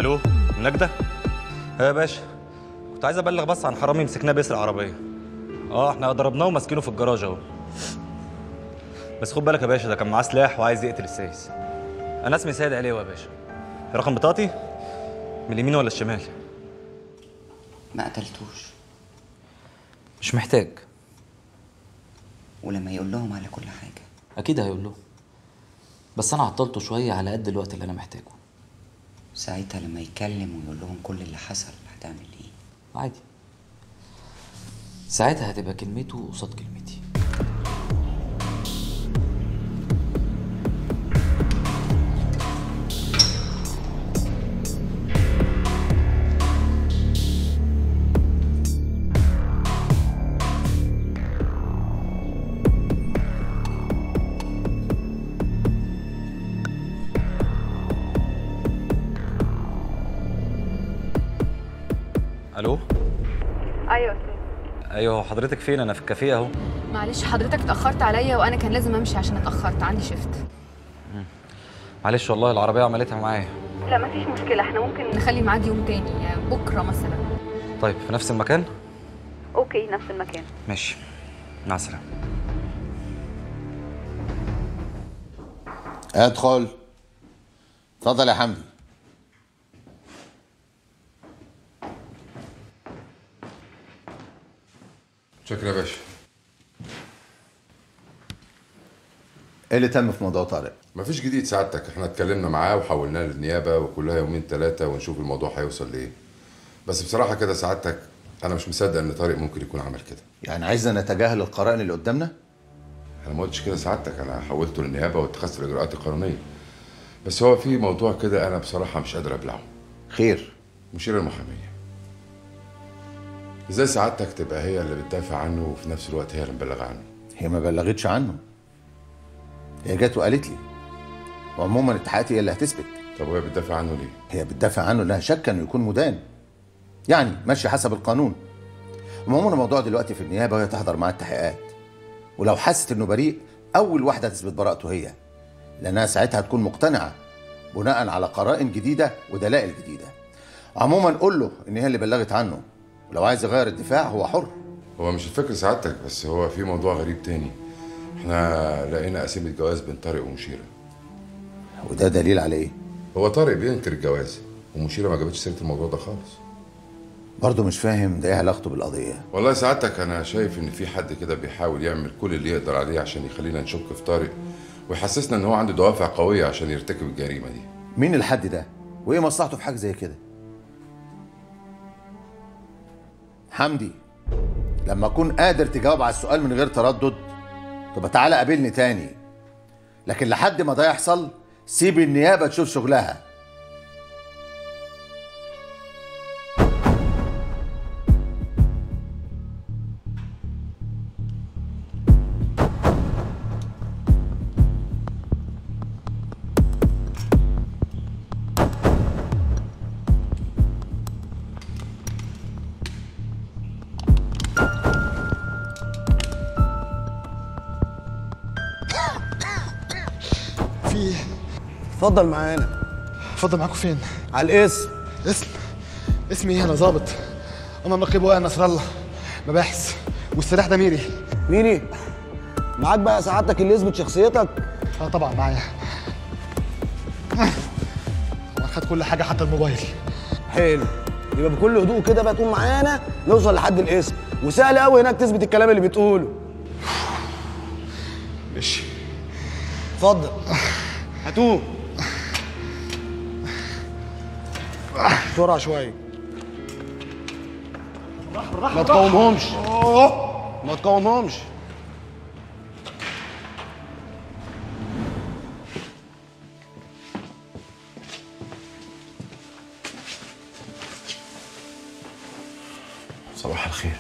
الو نجدة ها يا باشا كنت عايز ابلغ بس عن حرامي مسكناه بيسرق عربيه اه احنا ضربناه وماسكينه في الجراج اهو بس خد بالك يا باشا ده كان معاه سلاح وعايز يقتل السايس انا اسمي سيد عليوه يا باشا رقم بطاقتي من اليمين ولا الشمال ما قتلتوش مش محتاج ولما يقول لهم على كل حاجة اكيد هيقول له بس انا عطلته شويه على قد الوقت اللي انا محتاجه ساعتها لما يتكلم ويقول لهم كل اللي حصل هتعمل ايه عادي ساعتها هتبقى كلمته قصاد كلمتي الو ايوه استاذ ايوه حضرتك فين انا في الكافيه اهو معلش حضرتك اتاخرت عليا وانا كان لازم امشي عشان اتاخرت عندي شيفت معلش والله العربيه عملتها معايا لا مفيش مشكله احنا ممكن نخلي ميعاد يوم تاني يعني بكره مثلا طيب في نفس المكان اوكي نفس المكان ماشي مع السلامه ادخل اتفضل يا حمدي شكرا يا باشا ايه اللي تم في موضوع طارق مفيش جديد سعادتك احنا اتكلمنا معاه وحولناه للنيابه وكلها يومين ثلاثه ونشوف الموضوع هيوصل لايه بس بصراحه كده سعادتك انا مش مصدق ان طارق ممكن يكون عمل كده يعني عايزنا نتجاهل القرائن اللي قدامنا انا ما قلتش كده سعادتك انا حولته للنيابه واتخذت الاجراءات القانونيه بس هو في موضوع كده انا بصراحه مش قادر ابلعه خير مشير المحاميه ازاي سعادتك تبقى هي اللي بتدافع عنه وفي نفس الوقت هي اللي مبلغه عنه هي ما بلغتش عنه هي جت وقالت لي وعموما التحقيقات هي اللي هتثبت طب وهي بتدافع عنه ليه هي بتدافع عنه انها شاكه انه يكون مدان يعني ماشي حسب القانون عموما الموضوع دلوقتي في النيابه وهي تحضر معاه التحقيقات ولو حست انه بريء اول واحده هتثبت براءته هي لانها ساعتها هتكون مقتنعه بناء على قرائن جديده ودلائل جديده عموما قول له ان هي اللي بلغت عنه ولو عايز يغير الدفاع هو حر هو مش الفكر سعادتك بس هو في موضوع غريب تاني احنا لقينا قسيمة جواز بين طارق ومشيرة وده دليل على ايه هو طارق بينكر الجواز ومشيرة ما جابتش سيرة الموضوع ده خالص برضه مش فاهم ده ايه علاقته بالقضيه والله سعادتك انا شايف ان في حد كده بيحاول يعمل كل اللي يقدر عليه عشان يخلينا نشك في طارق ويحسسنا ان هو عنده دوافع قوية عشان يرتكب الجريمة دي مين الحد ده وايه مصلحته في حاجه زي كده حمدي لما اكون قادر تجاوب على السؤال من غير تردد طب تعالى قابلني تاني لكن لحد ما ده يحصل سيب النيابه تشوف شغلها في ايه؟ اتفضل معانا اتفضل معاكم فين؟ على الاسم اسم اسمي ايه انا ظابط انا نقيب وائل نصر الله مباحث والسلاح ده ميري ميري معاك بقى سعادتك اللي يثبت شخصيتك اه طبعا معايا هو خد كل حاجه حتى الموبايل حلو يبقى بكل هدوء كده بقى تقوم معانا نوصل لحد الاسم وسهل قوي هناك تثبت الكلام اللي بتقوله ماشي اتفضل هاتوه بسرعه شويه ما تقاومهمش ما تقاومهمش صباح الخير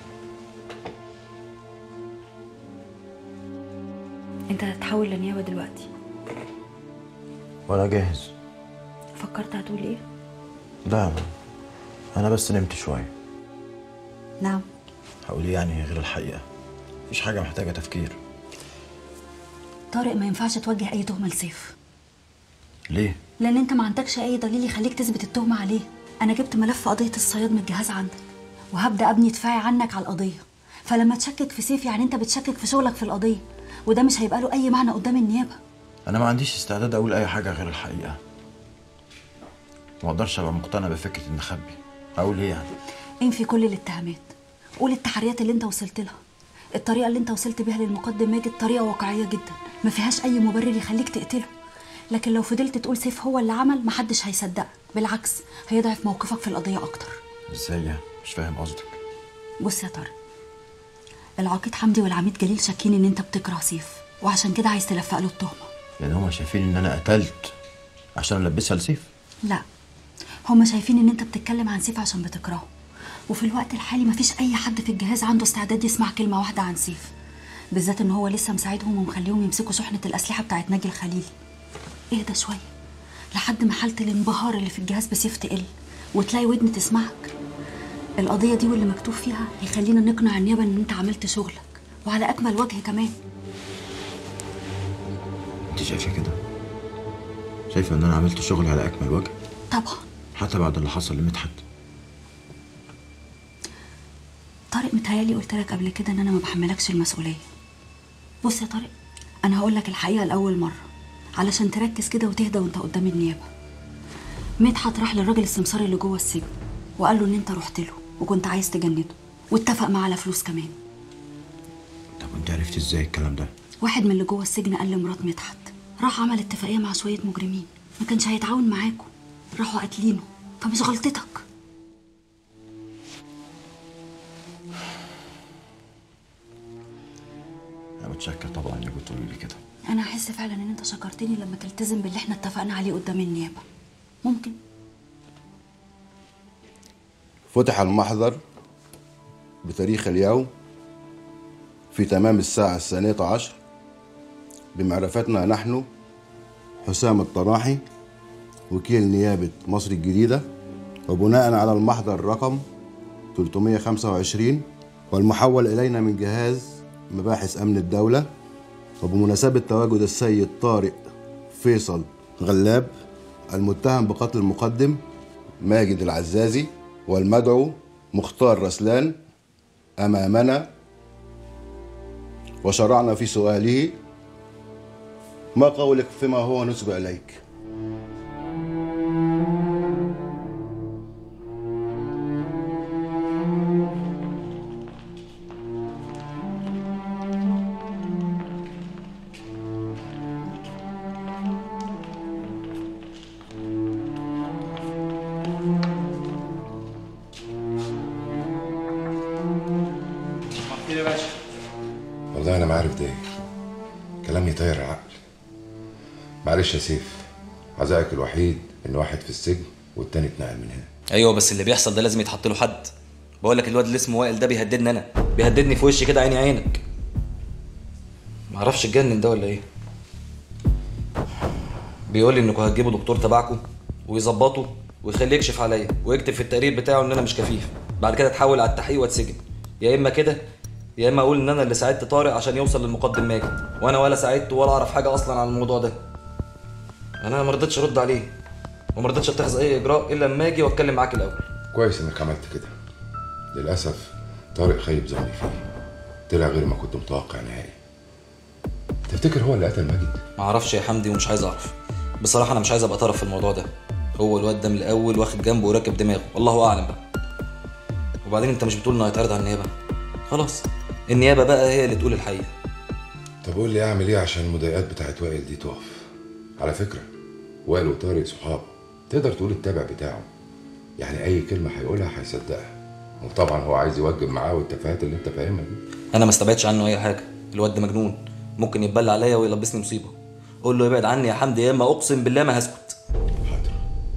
انت هتتحول لنيابه دلوقتي وانا جاهز فكرت هتقول ايه لا انا بس نمت شويه نعم هقول إيه يعني غير الحقيقه مفيش حاجه محتاجه تفكير طارق ما ينفعش توجه اي تهمه لسيف ليه لان انت ما عندكش اي دليل يخليك تثبت التهمه عليه انا جبت ملف قضيه الصياد من الجهاز عندك وهبدا ابني دفاعي عنك على القضيه فلما تشكك في سيف يعني انت بتشكك في شغلك في القضيه وده مش هيبقى له اي معنى قدام النيابه انا ما عنديش استعداد اقول اي حاجه غير الحقيقه ما اقدرش ابقى مقتنع بفكره اني اخبي اقول ايه يعني انفي كل الاتهامات قول التحريات اللي انت وصلت لها الطريقه اللي انت وصلت بيها للمقدم ماجد طريقه واقعيه جدا ما فيهاش اي مبرر يخليك تقتله لكن لو فضلت تقول سيف هو اللي عمل محدش هيصدقك بالعكس هيضعف موقفك في القضيه اكتر ازاي يعني مش فاهم قصدك بص يا طارق العقيد حمدي والعميد جليل شاكين ان انت بتكره سيف وعشان كده عايز تلفق له التهمه يعني هما شايفين ان انا قتلت عشان البسها لسيف لا هما شايفين ان انت بتتكلم عن سيف عشان بتكرهه وفي الوقت الحالي مفيش اي حد في الجهاز عنده استعداد يسمع كلمه واحده عن سيف بالذات ان هو لسه مساعدهم ومخليهم يمسكوا شحنه الاسلحه بتاعت ناجي الخليلي اهدى شويه لحد ما حاله الانبهار اللي في الجهاز بسيف تقل وتلاقي ودن تسمعك القضيه دي واللي مكتوب فيها هيخلينا نقنع النيابه ان انت عملت شغلك وعلى اكمل وجه كمان انت شايفه كده شايفه ان انا عملت شغل على اكمل وجه طبعا حتى بعد اللي حصل لمدحت طارق متهيألي قلت لك قبل كده ان انا ما بحملكش المسؤوليه بص يا طارق انا هقول لك الحقيقه لاول مره علشان تركز كده وتهدى وانت قدام النيابه مدحت راح للراجل السمسار اللي جوه السجن وقال له ان انت رحت له وكنت عايز تجنده واتفق معاه على فلوس كمان طب انت عرفت ازاي الكلام ده واحد من اللي جوه السجن قال لمرات مدحت راح عمل اتفاقيه مع شويه مجرمين ما كانش هيتعاون معاكم راحوا قاتلينه فمش غلطتك انا متشكر طبعا انك بتقولي لي كده انا هحس فعلا ان انت شكرتني لما تلتزم باللي احنا اتفقنا عليه قدام النيابه ممكن فتح المحضر بتاريخ اليوم في تمام الساعة الثانية عشر بمعرفتنا نحن حسام الطراحي وكيل نيابة مصر الجديدة وبناء على المحضر رقم 325 والمحول إلينا من جهاز مباحث أمن الدولة وبمناسبة تواجد السيد طارق فيصل غلاب المتهم بقتل المقدم ماجد العزازي والمدعو مختار رسلان أمامنا وشرعنا في سؤاله ما قولك فيما هو نسب إليك يا باشا والله انا ما عارف ده ايه كلام يطير العقل معلش يا سيف عزائك الوحيد ان واحد في السجن والتاني اتنقل من هنا ايوه بس اللي بيحصل ده لازم يتحط له حد بقول لك الواد اللي اسمه وائل ده بيهددني انا بيهددني في وشي كده عيني عينك معرفش اتجنن ده ولا ايه بيقول لي انكم هتجيبوا دكتور تبعكم ويظبطه ويخليه يكشف عليا ويكتب في التقرير بتاعه ان انا مش كفيف بعد كده اتحول على التحقيق واتسجن يا اما كده يا اما اقول ان انا اللي ساعدت طارق عشان يوصل للمقدم ماجد وانا ولا ساعدته ولا اعرف حاجه اصلا عن الموضوع ده انا ما رضيتش ارد عليه وما رضيتش اتخذ اي اجراء الا لما اجي واتكلم معاك الاول كويس انك عملت كده للاسف طارق خيب ظني فيه طلع غير ما كنت متوقع نهائي تفتكر هو اللي قتل ماجد ما اعرفش يا حمدي ومش عايز اعرف بصراحه انا مش عايز ابقى طرف في الموضوع ده هو الواد ده من الاول واخد جنبه وراكب دماغه والله اعلم بقى وبعدين انت مش بتقول انه هيتعرض على النيابه خلاص النيابه بقى هي اللي تقول الحقيقه طب قول لي اعمل ايه عشان المضايقات بتاعت وائل دي تقف على فكره وائل وطارق صحاب تقدر تقول التابع بتاعه يعني اي كلمه هيقولها هيصدقها وطبعا هو عايز يوجب معاه والتفاهات اللي انت فاهمها دي انا ما استبعدش عنه اي حاجه الواد ده مجنون ممكن يتبلى عليا ويلبسني مصيبه قول له يبعد عني يا حمدي يا اما اقسم بالله ما هسكت حاضر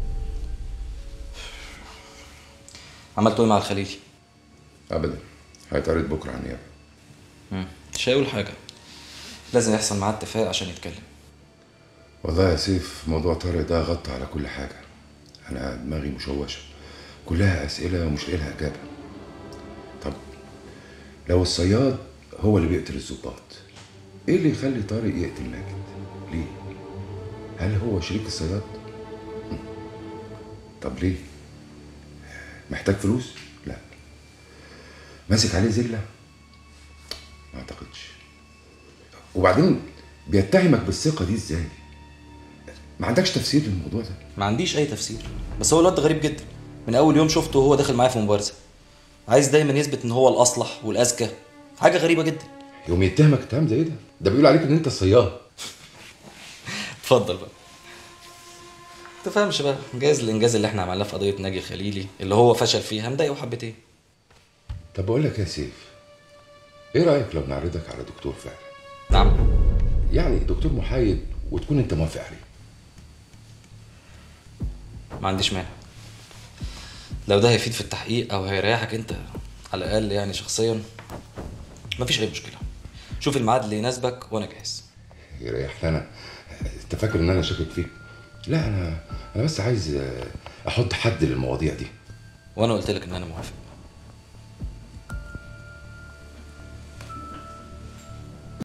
عملت ايه مع الخليلي ابدا هيتعرض بكره على النيابه مش هيقول حاجه لازم يحصل معاه اتفاق عشان يتكلم والله يا سيف موضوع طارق ده غطى على كل حاجه انا دماغي مشوشه كلها اسئله ومش لاقي لها اجابه طب لو الصياد هو اللي بيقتل الظباط ايه اللي يخلي طارق يقتل ماجد ليه هل هو شريك الصياد طب ليه محتاج فلوس لا ماسك عليه زله ما اعتقدش وبعدين بيتهمك بالثقه دي ازاي ما عندكش تفسير للموضوع ده ما عنديش اي تفسير بس هو الواد ده غريب جدا من اول يوم شفته وهو داخل معايا في مبارزه عايز دايما يثبت ان هو الاصلح والاذكى حاجه غريبه جدا يوم يتهمك اتهام زي ده ده بيقول عليك ان انت صياد اتفضل بقى تفهمش بقى جايز الانجاز اللي احنا عملناه في قضيه ناجي خليلي اللي هو فشل فيها مضايقه حبتين طب بقول لك يا سيف ايه رايك لو نعرضك على دكتور فعلا نعم يعني دكتور محايد وتكون انت موافق عليه ما عنديش مانع لو ده هيفيد في التحقيق او هيريحك انت على الاقل يعني شخصيا مفيش اي مشكله شوف الميعاد اللي يناسبك وانا جاهز يريح لنا انت فاكر ان انا شاكك فيك لا انا انا بس عايز احط حد للمواضيع دي وانا قلت لك ان انا موافق